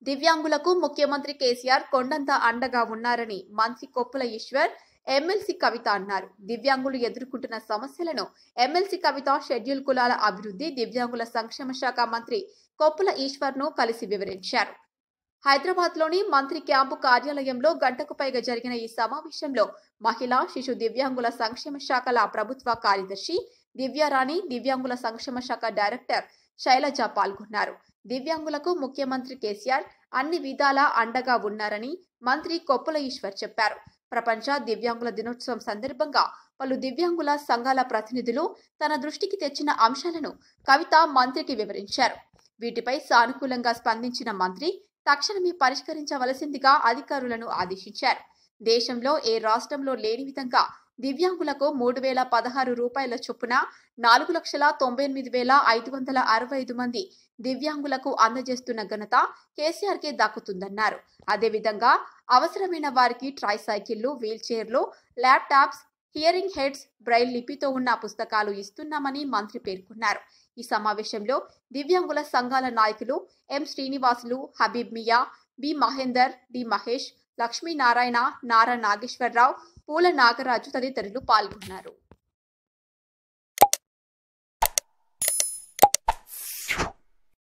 దివ్యాంగులకు ముఖ్యమంత్రి కేసీఆర్ కొండంత అండగా ఉన్నారని మంత్రి కొప్పుల ఈశ్వర్ ఎమ్మెల్సీ కవిత అన్నారు దివ్యాంగులు ఎదుర్కొంటున్న సమస్యలను ఎమ్మెల్సీ కవిత షెడ్యూల్ కులాల అభివృద్ధి దివ్యాంగుల సంక్షేమ శాఖ మంత్రి కొప్పుల ఈశ్వర్ ను కలిసి వివరించారు హైదరాబాద్ లోని మంత్రి క్యాంపు కార్యాలయంలో గంటకు పైగా జరిగిన ఈ సమావేశంలో మహిళా శిశు దివ్యాంగుల సంక్షేమ శాఖల ప్రభుత్వ కార్యదర్శి దివ్యారాణి దివ్యాంగుల సంక్షేమ శాఖ డైరెక్టర్ శైలజ పాల్గొన్నారు దివ్యాంగులకు ముఖ్యమంత్రి కేసీఆర్ అన్ని విధాలా అండగా ఉన్నారని మంత్రి కొప్పుల ఈశ్వర్ చెప్పారు ప్రపంచ దివ్యాంగుల దినోత్సవం సందర్భంగా పలు దివ్యాంగుల సంఘాల ప్రతినిధులు తన దృష్టికి తెచ్చిన అంశాలను కవిత మంత్రికి వివరించారు వీటిపై సానుకూలంగా స్పందించిన మంత్రి తక్షణమే పరిష్కరించవలసిందిగా అధికారులను ఆదేశించారు దేశంలో ఏ రాష్ట్రంలో లేని విధంగా దివ్యాంగులకు మూడు వేల పదహారు రూపాయల చొప్పున నాలుగు లక్షల తొంభై ఎనిమిది వేల ఐదు వందల అరవై ఐదు మంది దివ్యాంగులకు అందజేస్తున్న ఘనత కేసీఆర్ కే దక్కుతుందన్నారు అదేవిధంగా అవసరమైన వారికి ట్రై సైకిళ్లు వీల్ చైర్లు ల్యాప్టాప్స్ హియరింగ్ హెడ్స్ బ్రైల్ లిపితో ఉన్న పుస్తకాలు ఇస్తున్నామని మంత్రి పేర్కొన్నారు ఈ సమావేశంలో దివ్యాంగుల సంఘాల నాయకులు M Srinivasulu Habib Miya B Mahender D Mahesh Lakshminarayana Nara Nageswararao Poola Nagaraju తదితరులు పాల్గొన్నారు